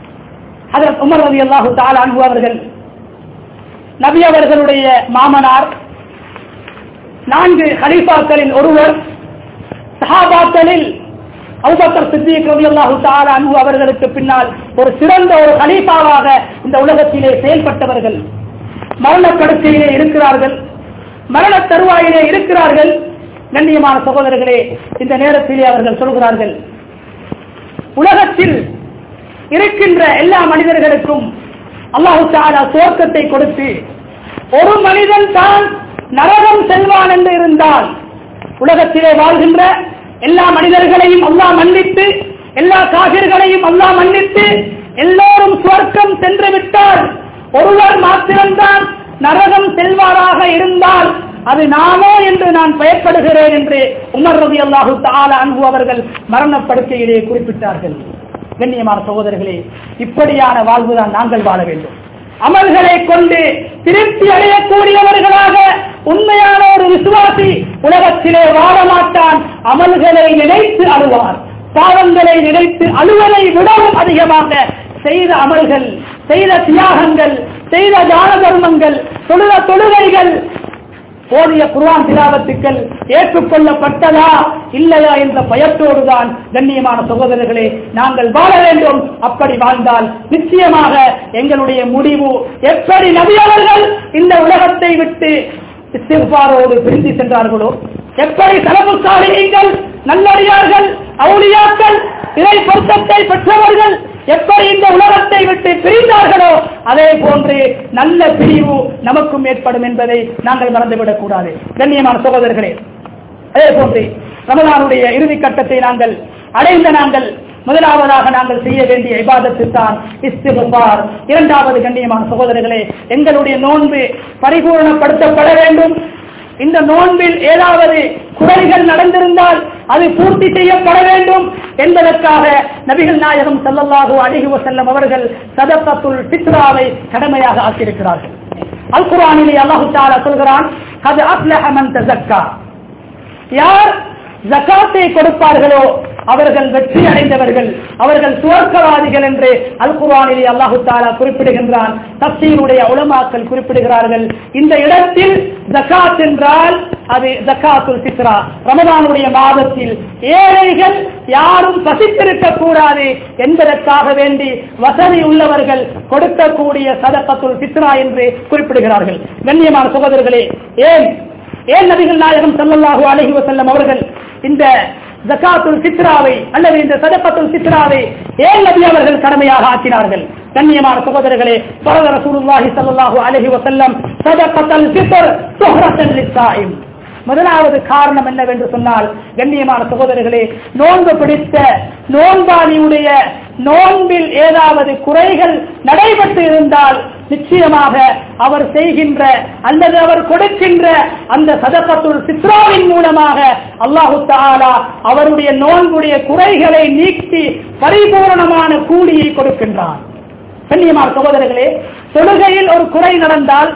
அதற்கு உமர் ரவி அல்லாஹு தாலானு அவர்கள் நபி அவர்களுடைய மாமனார் நான்கு ஹலீஃபாக்களில் ஒருவர் சஹாபாக்களில் அபூபக்கர் சித்திக் ரலியல்லாஹு தஆலா அன்ஹு அவர்களுக்கு பின்னால் ஒரு சிறந்த ஒரு கலீஃபாவாக இந்த உலகத்திலே செயல்பட்டவர்கள் மரணப்படுக்கையிலே இருக்கிறார்கள் மரண தருவாயிலே இருக்கிறார்கள் கண்ணியமான சகோதரர்களே இந்த நேரத்திலே அவர்கள் சொல்கிறார்கள் உலகத்தில் இருக்கின்ற எல்லா மனிதர்களுக்கும் அல்லாஹு தஆலா சுவர்க்கத்தை கொடுத்து ஒரு மனிதன் தான் நரகம் செல்வான் என்று இருந்தால் உலகத்திலே வாழ்கின்ற எல்லா மனிதர்களையும் அல்லாஹ் மன்னித்து எல்லா காவிர்களையும் அல்லாஹ் மன்னித்து எல்லோரும் சுவர்க்கம் சென்று விட்டால் ஒருவர் மாத்திரம்தான் நரகம் செல்வாராக இருந்தால் அது நானோ என்று நான் பயப்படுகிறேன் என்று உமர் ரவி அல்லாஹு தாலா அன்பு அவர்கள் மரணப்படுக்கையிலே குறிப்பிட்டார்கள் கண்ணியமான சகோதரர்களே இப்படியான வாழ்வுதான் நாங்கள் வாழ வேண்டும் அமல்களை கொண்டு திருப்தி அடையக்கூடியவர்களாக உண்மையான ஒரு விசுவாசி உலகத்திலே வாழ மாட்டான் அமல்களை நினைத்து அழுவார் பாவங்களை நினைத்து அழுவதை விடவும் அதிகமாக செய்த அமல்கள் செய்த தியாகங்கள் செய்த தான தர்மங்கள் தொழுத தொழுகைகள் போதிய குர்ஆன் திலாவத்துக்கள் ஏற்றுக்கொள்ளப்பட்டதா இல்லையா என்ற பயத்தோடுதான் கண்ணியமான சகோதரர்களே நாங்கள் வாழ வேண்டும் அப்படி வாழ்ந்தால் நிச்சயமாக எங்களுடைய முடிவு எப்படி நபி அவர்கள் இந்த உலகத்தை விட்டு இஸ்திஃபாரோடு பிரிந்து சென்றார்களோ எப்படி தலமுசாலிகள் நல்லடியார்கள் அவுளியாக்கள் இறை பொருத்தத்தை பெற்றவர்கள் எப்படி இந்த உலகத்தை விட்டு பிரிந்தார்களோ அதே போன்று நல்ல பிரிவு நமக்கும் ஏற்படும் என்பதை நாங்கள் மறந்துவிடக் கூடாது கண்ணியமான சகோதரர்களே அதே போன்று ரமலானுடைய இறுதி கட்டத்தை நாங்கள் அடைந்த நாங்கள் முதலாவதாக நாங்கள் செய்ய வேண்டிய இபாதத்து தான் இஸ்திஃபார் இரண்டாவது கண்ணியமான சகோதரர்களே எங்களுடைய நோன்பு பரிபூரணப்படுத்தப்பட வேண்டும் இந்த நோன்பில் ஏதாவது குறைகள் நடந்திருந்தால் அது பூர்த்தி செய்யப்பட வேண்டும் என்பதற்காக நபிகள் நாயகம் ஸல்லல்லாஹு அலைஹி வஸல்லம் அவர்கள் சதகத்துல் ஃபித்ராவை கடமையாக ஆக்கியிருக்கிறார்கள் அல் குர்ஆனிலே அல்லாஹ் தஆலா சொல்கிறான் கத் அஃப்லஹ மன் தஸக்கா யார் ஜகாத்தை கொடுப்பார்களோ அவர்கள் வெற்றி அடைந்தவர்கள் அவர்கள் சுவர்க்கவாதிகள் என்று அல் குர்ஆனிலே அல்லாஹு தாலா குறிப்பிடுகின்றான் தப்சீருடைய உலமாக்கள் குறிப்பிடுகிறார்கள் இந்த இடத்தில் ஜகாத் என்றால் அது ஜகாத்துல் ஃபித்ரா ரமதானுடைய மாதத்தில் ஏழைகள் யாரும் பசித்திருக்க கூடாது என்பதற்காக வேண்டி வசதி உள்ளவர்கள் கொடுக்கக்கூடிய சதகத்துல் ஃபித்ரா என்று குறிப்பிடுகிறார்கள் கண்ணியமான சகோதரர்களே ஏன் ஏன் நபிகள் நாயகம் ஸல்லல்லாஹு அலைஹி வஸல்லம் அவர்கள் இந்த ஜகாத்துல் ஃபித்ராவை அல்லது இந்த சதகத்துல் ஃபித்ராவை ஏன் நபி அவர்கள் கடமையாக ஆக்கினார்கள் கண்ணியமான சகோதரர்களே பரத ரசூலுல்லாஹி ஸல்லல்லாஹு அலைஹி வஸல்லம் சதகத்துல் ஃபித்ர் சுஹ்ரத்தன் லிஸ்ஸாயிம் முதலாவது காரணம் என்னவென்று சொன்னால் கண்ணியமான சகோதரர்களே நோன்பு பிடித்த நோன்பாளியுடைய நோன்பில் ஏதாவது குறைகள் நடைபெற்று இருந்தால் நிச்சயமாக அவர் செய்கின்ற அல்லது அவர் கொடுக்கின்ற அந்த சதகத்துள் சித்ராவின் மூலமாக அல்லாஹு தாலா அவருடைய நோன்புடைய குறைகளை நீக்கி பரிபூரணமான கூலியை கொடுக்கின்றார் கண்ணியமான சகோதரர்களே தொழுகையில் ஒரு குறை நடந்தால்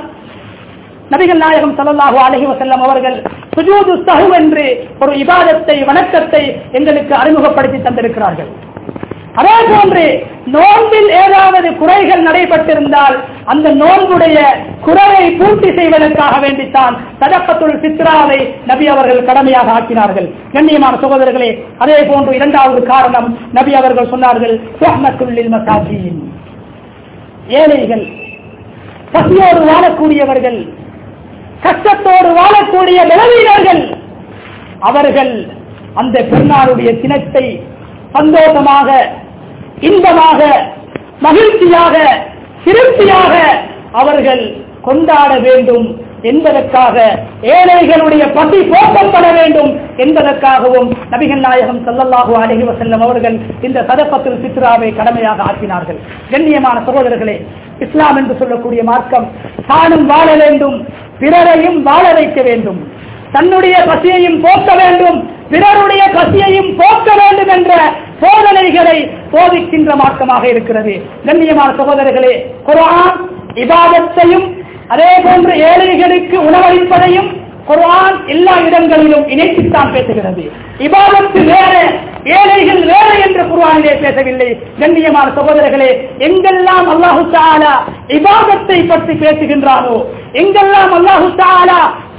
நபிகள் நாயகம் ஸல்லல்லாஹு அலைஹி வஸல்லம் அவர்கள் சுஜூது சஹு என்று ஒரு இபாதத்தை வணக்கத்தை எங்களுக்கு அறிமுகப்படுத்தி தந்திருக்கிறார்கள் அதே போன்று நோன்பில் ஏதாவது குறைகள் நடைபெற்றிருந்தால் அந்த நோன்புடைய குறையை பூர்த்தி செய்வதற்காக வேண்டித்தான் சதக்கத்துள் சித்ராவை நபி அவர்கள் கடமையாக ஆக்கினார்கள் கண்ணியமான சகோதரர்களே அதே போன்று இரண்டாவது காரணம் நபி அவர்கள் சொன்னார்கள் சுஹ்மத்துல்லில் மசாஜியின் ஏழைகள் பசியோடு வாழக்கூடியவர்கள் கஷ்டத்தோடு வாழக்கூடிய நிலவீனர்கள் அவர்கள் அந்த பெருநாளுடைய தினத்தை சந்தோஷமாக இன்பமாக மகிழ்ச்சியாக திருப்தியாக அவர்கள் கொண்டாட வேண்டும் என்பதற்காக ஏழைகளுடைய பசி போக்கப்பட வேண்டும் என்பதற்காகவும் நபிகள் நாயகம் ஸல்லல்லாஹு அலைஹி வஸல்லம் அவர்கள் இந்த சதப்பத்தில் சித்ராவை கடமையாக ஆக்கினார்கள் கண்ணியமான சகோதரர்களே இஸ்லாம் என்று சொல்லக்கூடிய மார்க்கம் தானும் வாழ வேண்டும் பிறரையும் வாழ வைக்க வேண்டும் தன்னுடைய பசியையும் போக்க வேண்டும் பிறருடைய பசியையும் போக்க வேண்டும் என்ற போதனைகளை போதிக்கின்ற மார்க்கமாக இருக்கிறது கண்ணியமான சகோதரர்களே குர்ஆன் இபாதத்தையும் அதே போன்று ஏழைகளுக்கு உணவளிப்பதையும் குர்ஆன் எல்லா இடங்களிலும் இணைத்துத்தான் பேசுகிறது இபாதத்து வேற ஏழைகள் வேற என்று குர்ஆனிலே பேசவில்லை கண்ணியமான சகோதரர்களே எங்கெல்லாம் அல்லாஹு தஆலா இபாதத்தை பற்றி பேசுகின்றானோ எங்கெல்லாம் அல்லாஹு தஆலா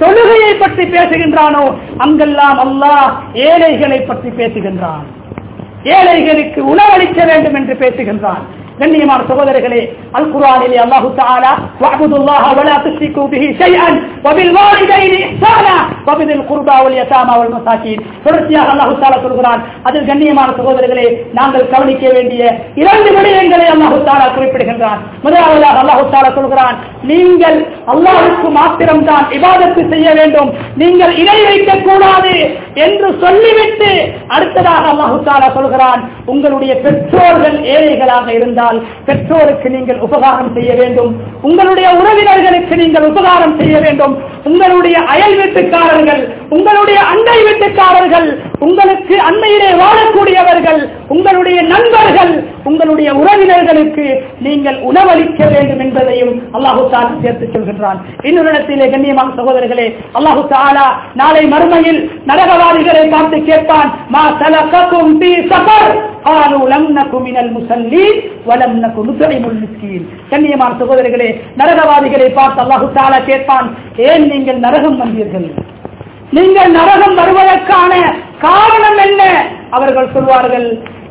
தொழுகையை பற்றி பேசுகின்றானோ அங்கெல்லாம் அல்லாஹ் ஏழைகளை பற்றி பேசுகின்றான் ஏழைகளுக்கு உணவளிக்க வேண்டும் என்று பேசுகின்றான் கண்ணியமான சகோதரர்களே அல் குர்ஆனிலே அல்லாஹ் தஆலா வஅபுதுல்லாஹ வலா துஷ்ரிகு பிஹி ஷைஅன் வபில் வாலிதைனி இஹ்சானா வபிதில் குர்பா வல் யதாமா வல் மசாகீன் தொடர்ச்சியாக அல்லாஹ் தஆலா சொல்கிறான் அதில் கண்ணியமான சகோதரர்களே நாங்கள் கவனிக்க வேண்டிய இரண்டு விடயங்களை அல்லாஹ் தஆலா குறிப்பிடுகின்றான் முதலாவதாக அல்லாஹ் தஆலா சொல்கிறான் நீங்கள் அல்லாஹ்வுக்கு மாத்திரம்தான் இபாதத்து செய்ய வேண்டும் நீங்கள் இணை வைக்க கூடாது என்று சொல்லிவிட்டு அடுத்ததாக அல்லாஹ் தஆலா சொல்கிறான் உங்களுடைய பெற்றோர்கள் ஏழைகளாக இருந்தால் பெற்றோருக்கு நீங்கள் உபகாரம் செய்ய வேண்டும் உங்களுடைய உறவினர்களுக்கு நீங்கள் உபகாரம் செய்ய வேண்டும் உங்களுடைய அயல் வீட்டுக்காரர்கள் உங்களுடைய அண்டை வீட்டுக்காரர்கள் உங்களுக்கு அண்மையிலே வாழக்கூடியவர்கள் உங்களுடைய நண்பர்கள் உங்களுடைய உறவினர்களுக்கு நீங்கள் உணவளிக்க வேண்டும் என்பதையும் அல்லாஹு தாலா சேர்த்து சொல்கின்றான் இன்னொரு இடத்திலே கண்ணியமான சகோதரர்களே அல்லாஹு தாலா நாளை மறுமையில் நரகவாதிகளை பார்த்து கேட்பான் மா சலகக்கும் பி சபர் قالوا لم نك من المصلين ولم نك نطعم المسكين கண்ணியமான சகோதரர்களே நரகவாதிகளை பார்த்து அல்லாஹு தாலா கேட்பான் ஏன் நீங்கள் நரகம் வந்தீர்கள் நீங்கள் நரகம் வருவதற்கான காரணம் என்ன அவர்கள் சொல்வார்கள்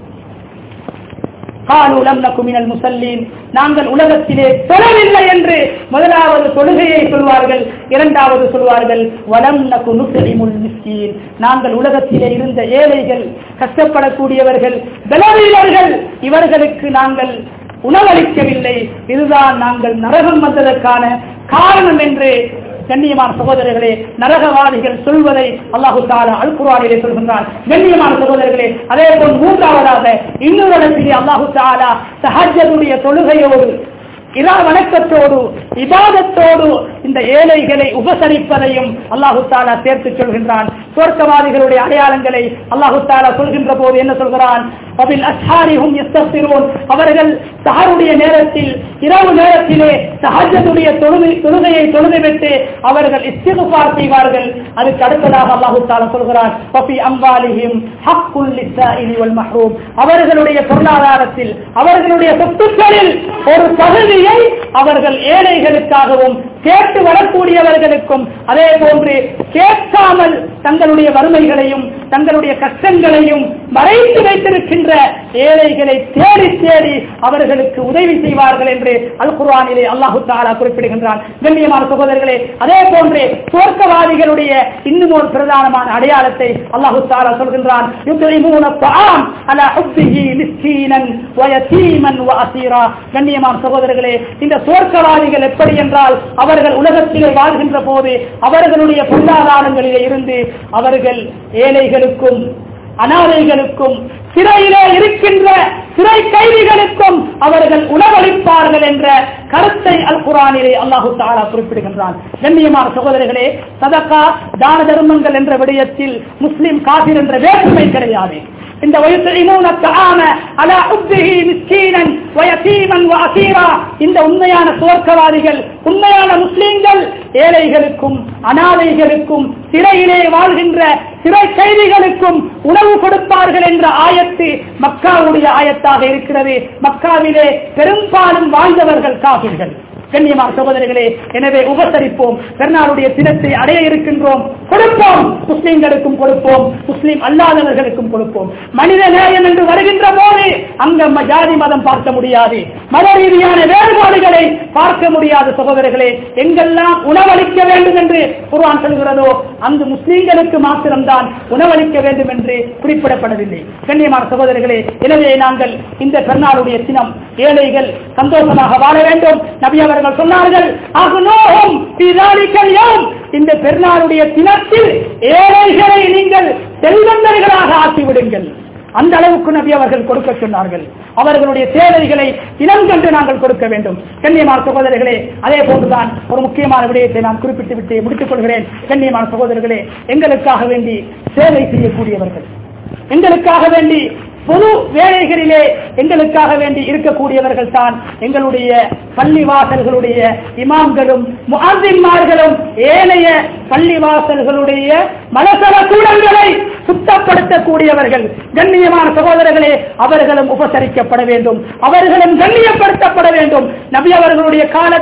قالوا لم نك من المصلين நாங்கள் உலகத்திலே தொழவில்லை என்று முதலாவது தொழுகையை சொல்வார்கள் இரண்டாவது சொல்வார்கள் வலம் நக்கு நுசலிமுல் மிஸ்கீன் நாங்கள் உலகத்திலே இருந்த ஏழைகள் கஷ்டப்படக்கூடியவர்கள் பலவீனர்கள் இவர்களுக்கு நாங்கள் உணவளிக்கவில்லை இதுதான் நாங்கள் நரகம் வந்ததற்கான காரணம் என்று கண்ணியமான சகோதரர்களே நரகவாதிகள் சொல்வதை அல்லாஹு தாலா அல் குர்ஆனிலே சொல்கின்றான் கண்ணியமான சகோதரர்களே அதே போல் மூன்றாவதாக இன்னொரு இடத்திலே அல்லாஹு தாலா சஹஜனுடைய தொழுகையோடு இரா வணக்கத்தோடு இபாதத்தோடு இந்த ஏழைகளை உபசரிப்பதையும் அல்லாஹு தாலா சேர்த்து சொல்கின்றான் சொர்க்கவாதிகளுடைய அடையாளங்களை அல்லாஹு தாலா சொல்கின்ற போது என்ன சொல்கிறான் அபில் அஸ்ஹாரிஹும் யஸ்தக்பிரூன் அவர்கள் சஹருடைய நேரத்தில் இரவு நேரத்திலே சஹஜத்துடைய தொழுகை தொழுகையை தொழுதுவிட்டு அவர்கள் இஸ்திகுபார் செய்வார்கள் அதுக்கு அடுத்ததாக அல்லாஹு தாலா சொல்கிறான் வஃபி அம்வாலிஹிம் ஹக்குல் லிஸ்ஸாயிலி வல் மஹ்ரூம் அவர்களுடைய பொருளாதாரத்தில் அவர்களுடைய சொத்துக்களில் ஒரு பகுதியை அவர்கள் ஏழைகளுக்காகவும் கேட்டு வரக்கூடியவர்களுக்கும் அதே போன்று கேட்காமல் தங்களுடைய வறுமைகளையும் தங்களுடைய கஷ்டங்களையும் மறைத்து வைத்திருக்கின்ற ஏழைகளை தேடி தேடி அவர்களுக்கு உதவி செய்வார்கள் என்று அல் குர்ஆனிலே அல்லாஹு தாலா குறிப்பிடுகின்றான் கண்ணியமான சகோதரர்களே அதே போன்று சுவர்க்கவாதிகளுடைய இன்னும் ஒரு பிரதானமான அடையாளத்தை அல்லாஹு தாலா சொல்கின்றான் யுத்ரிமூன الطعام على حبه مسكينا ويتيما واسيرا கண்ணியமான சகோதரர்களே இந்த சுவர்க்கவாதிகள் எப்படி என்றால் அவர்கள் உலகத்திலே வாழ்கின்ற போது அவர்களுடைய பொருளாதாரங்களிலே இருந்து அவர்கள் ஏழைகளுக்கும் அனாதைகளுக்கும் சிறையிலே இருக்கின்ற சிறை கைதிகளுக்கும் அவர்கள் உணவளிப்பார்கள் என்ற கருத்தை அல் குரானிலே அல்லாஹு தாலா குறிப்பிடுகின்றான் கண்ணியமான சகோதரர்களே சதக்கா தான தர்மங்கள் என்ற விடயத்தில் முஸ்லிம் காபிர் என்ற வேற்றுமை கிடையாது இந்த ويطعمون الطعام على حبه مسكينا ويتيما واسيرا இந்த உண்மையான சுவர்க்கவாதிகள் உண்மையான முஸ்லிம்கள் ஏழைகளுக்கும் அனாதைகளுக்கும் சிறையிலே வாழ்கின்ற சிறை கைதிகளுக்கும் உணவு கொடுப்பார்கள் என்ற ஆயத்து மக்காவுடைய ஆயத்தாக இருக்கிறது மக்காவிலே பெரும்பாலும் வாழ்ந்தவர்கள் காவிர்கள் கண்ணியமான சகோதரிகளே எனவே உபசரிப்போம் பெருநாளுடைய தினத்தை அடைய இருக்கின்றோம் கொடுப்போம் முஸ்லிம்களுக்கும் கொடுப்போம் முஸ்லிம் அல்லாதவர்களுக்கும் கொடுப்போம் மனித நேயம் என்று வருகின்ற போது அங்க ம- ஜாதி மதம் பார்க்க முடியாது மத ரீதியான வேறுபாடுகளை பார்க்க முடியாத சகோதரர்களே எங்கெல்லாம் உணவளிக்க வேண்டும் என்று குர்ஆன் சொல்கிறதோ அந்த முஸ்லிம்களுக்கு மாத்திரம்தான் உணவளிக்க வேண்டும் என்று குறிப்பிடப்படவில்லை கண்ணியமான சகோதரர்களே எனவே நாங்கள் இந்த பெருநாளுடைய தினம் ஏழைகள் சந்தோஷமாக வாழ வேண்டும் நபி அவர்கள் சொன்னார்கள் அகுனோஹும் பிதாலிக்கல் யௌம் இந்த பெருநாளுடைய தினத்தில் ஏழைகளை நீங்கள் செல்வந்தர்களாக ஆக்கிவிடுங்கள் அந்த அளவுக்கு நபி அவர்கள் கொடுக்க சொன்னார்கள் அவர்களுடைய தேவைகளை இனம் கண்டு நாங்கள் கொடுக்க வேண்டும் கண்ணியமான சகோதரர்களே அதே போன்றுதான் ஒரு முக்கியமான விடயத்தை நான் குறிப்பிட்டு விட்டு முடித்துக் கொள்கிறேன் கண்ணியமான சகோதரர்களே எங்களுக்காக வேண்டி சேவை செய்யக்கூடியவர்கள் எங்களுக்காக வேண்டி பொது வேலைகளிலே எங்களுக்காக வேண்டி இருக்கக்கூடியவர்கள் தான் எங்களுடைய பள்ளிவாசல்களுடைய இமாம்களும் முஅஸ்ஸின்மார்களும் ஏனைய பள்ளிவாசல்களுடைய மலசல கூடங்களை சுத்தப்படுத்தக்கூடியவர்கள் கண்ணியமான சகோதரர்களே அவர்களும் உபசரிக்கப்பட வேண்டும் அவர்களும் கண்ணியப்படுத்தப்பட வேண்டும் நபி அவர்களுடைய காலத்தில்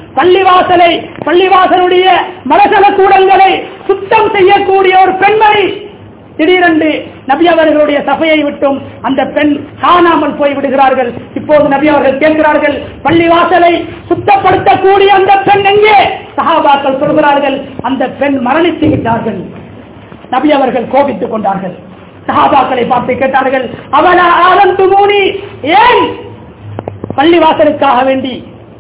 பள்ளிவாசலை பள்ளிவாசலுடைய மலசல கூடங்களை சுத்தம் செய்யக்கூடிய ஒரு பெண்மணி திடீரென்று நபி அவர்களுடைய சபையை விட்டும் அந்த பெண் காணாமல் போய் விடுகிறார்கள் இப்போது நபி அவர்கள் கேட்கிறார்கள் பள்ளிவாசலை சுத்தப்படுத்தக்கூடிய அந்த பெண் எங்கே சஹாபாக்கள் சொல்கிறார்கள் அந்த பெண் மரணித்து விட்டார்கள் நபி அவர்கள் கோபித்துக் கொண்டார்கள் சஹாபாக்களை பார்த்து கேட்டார்கள் அவனா ஆனந்து மூனி ஏன் பள்ளிவாசலுக்காக வேண்டி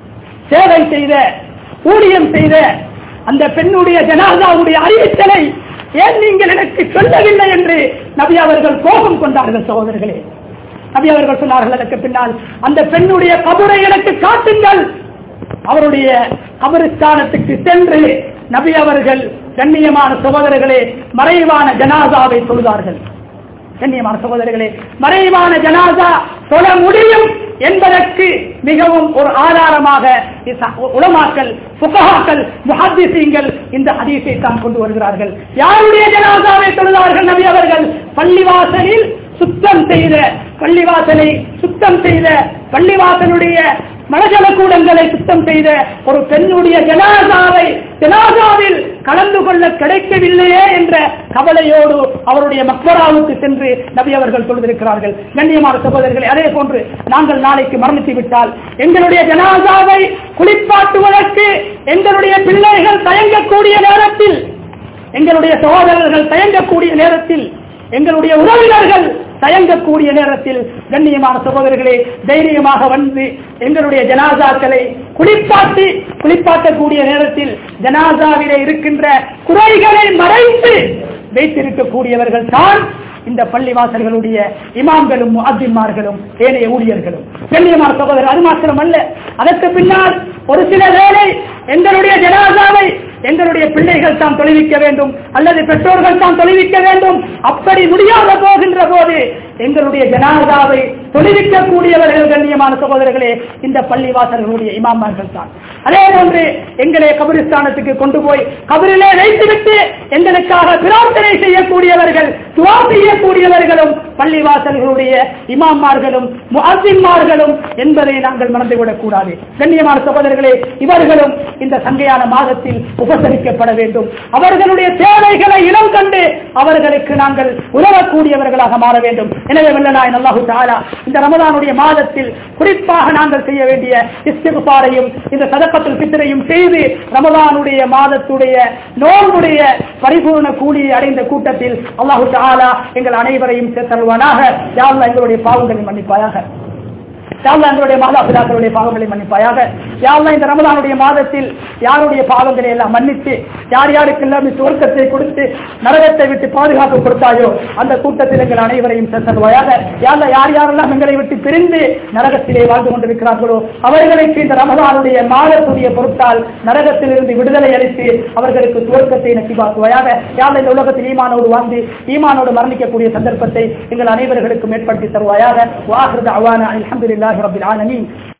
சேவை செய்த ஊழியம் செய்த அந்த பெண்ணுடைய ஜனாதாவுடைய அறிவித்தலை ஏன் நீங்கள் எனக்கு சொல்லவில்லை என்று நபி அவர்கள் கோபம் கொண்டார்கள் சகோதரர்களே நபி அவர்கள் சொன்னார்கள் அதற்கு பின்னால் அந்த பெண்ணுடைய கபரை எனக்கு காட்டுங்கள் அவருடைய கபருஸ்தானத்துக்கு சென்று நபி அவர்கள் கண்ணியமான சகோதரர்களே மறைவான ஜனாதாவை சொல்கிறார்கள் கண்ணியமான சகோதரர்களே மறைவான ஜனாதா தொழ முடியும் என்பதற்கு மிகவும் ஒரு ஆதாரமாக இச- உலமாக்கல் புகஹாக்கள் முஹத்திசீங்கள் இந்த ஹதீஸை தான் கொண்டு வருகிறார்கள் யாருடைய ஜனாதாவை தொழுதார்கள் நபி அவர்கள் பள்ளிவாசலில் சுத்தம் செய்த பள்ளிவாசலை சுத்தம் செய்த பள்ளிவாசலுடைய மலஜல கூடங்களை சுத்தம் செய்த ஒரு பெண்ணுடைய ஜனாதாவை ஜனாதாவில் கலந்து கொள்ள கிடைக்கவில்லையே என்ற கவலையோடு அவருடைய மக்பராவுக்கு சென்று நபி அவர்கள் சொல்லிருக்கிறார்கள் கண்ணியமான சகோதரர்களை அதே போன்று நாங்கள் நாளைக்கு மரணித்து விட்டால் எங்களுடைய ஜனாதாவை குளிப்பாட்டுவதற்கு எங்களுடைய பிள்ளைகள் தயங்கக்கூடிய நேரத்தில் எங்களுடைய சகோதரர்கள் தயங்கக்கூடிய நேரத்தில் எங்களுடைய உறவினர்கள் தயங்கக்கூடிய நேரத்தில் கண்ணியமான சகோதரர்களே தைரியமாக வந்து எங்களுடைய ஜனாசாக்களை குளிப்பாட்டி குளிப்பாட்டக்கூடிய நேரத்தில் ஜனாசாவிலே இருக்கின்ற குறைகளை மறைத்து வைத்திருக்கக்கூடியவர்கள் தான் இந்த பள்ளிவாசல்களுடைய இமாம்களும் முஅத்தின்மார்களும் ஏனைய ஊழியர்களும் கண்ணியமான சகோதரர் அது மாத்திரமல்ல அதற்கு பின்னால் ஒரு சில வேளை எங்களுடைய ஜனாசாவை எங்களுடைய பிள்ளைகள் தான் தொலைவிக்க வேண்டும் அல்லது பெற்றோர்கள் தான் தொலைவிக்க வேண்டும் அப்படி முடியாத போகின்ற போது எங்களுடைய ஜனாதாவை தொழிலிக்கக்கூடியவர்கள் கண்ணியமான சகோதரர்களே இந்த பள்ளிவாசல்களுடைய இமாமார்கள் தான் அதே போன்று எங்களை கபிரிஸ்தானத்துக்கு கொண்டு போய் கபிரிலே வைத்துவிட்டு எங்களுக்காக பிரார்த்தனை செய்யக்கூடியவர்கள் துவா செய்யக்கூடியவர்களும் பள்ளிவாசல்களுடைய இமாமார்களும் முஅத்தின்மார்களும் என்பதை நாங்கள் மறந்துவிடக் கூடாது கண்ணியமான சகோதரர்களே இவர்களும் இந்த சங்கையான மாதத்தில் உபசரிக்கப்பட வேண்டும் அவர்களுடைய தேவைகளை இனம் கண்டு அவர்களுக்கு நாங்கள் உதவக்கூடியவர்களாக மாற வேண்டும் எனவே வல்லநாயன் அல்லாஹு தாலா இந்த ரமதானுடைய மாதத்தில் குறிப்பாக நாங்கள் செய்ய வேண்டிய இஸ்திகுபாரையும் இந்த சதக்கத்தில் பித்திரையும் செய்து ரமதானுடைய மாதத்துடைய நோன்புடைய பரிபூர்ண கூலியை அடைந்த கூட்டத்தில் அல்லாஹு தாலா எங்கள் அனைவரையும் சேர்த்தருவானாக யாழ்லா எங்களுடைய பாவங்களை மன்னிப்பாயாக யாழ்லா எங்களுடைய மாதாபிதாக்களுடைய பாவங்களை மன்னிப்பாயாக யாழ்லா இந்த ரமதானுடைய மாதத்தில் யாருடைய பாவங்களை எல்லாம் மன்னித்து யார் யாருக்கெல்லாம் நீ சுவர்க்கத்தை கொடுத்து நரகத்தை விட்டு பாதுகாப்பு கொடுத்தாயோ அந்த கூட்டத்தில் எங்கள் அனைவரையும் சேர்த்தருவாயாக யாழ்லா யார் யாரெல்லாம் எங்களை விட்டு பிரிந்து நரகத்திலே வாழ்ந்து கொண்டிருக்கிறார்களோ அவர்களுக்கு இந்த ரமதானுடைய மாதத்துடைய பொருட்டால் நரகத்திலிருந்து விடுதலை அளித்து அவர்களுக்கு சுவர்க்கத்தை நசிவாக்குவாயாக யாழ் இந்த உலகத்தில் ஈமானோடு வாழ்ந்து ஈமானோடு மரணிக்கக்கூடிய சந்தர்ப்பத்தை எங்கள் அனைவர்களுக்கும் ஏற்படுத்தி தருவாயாக வாஹிருத அவானா அல்ஹம்துலில்லாஹி ரப்பில் ஆலமீன்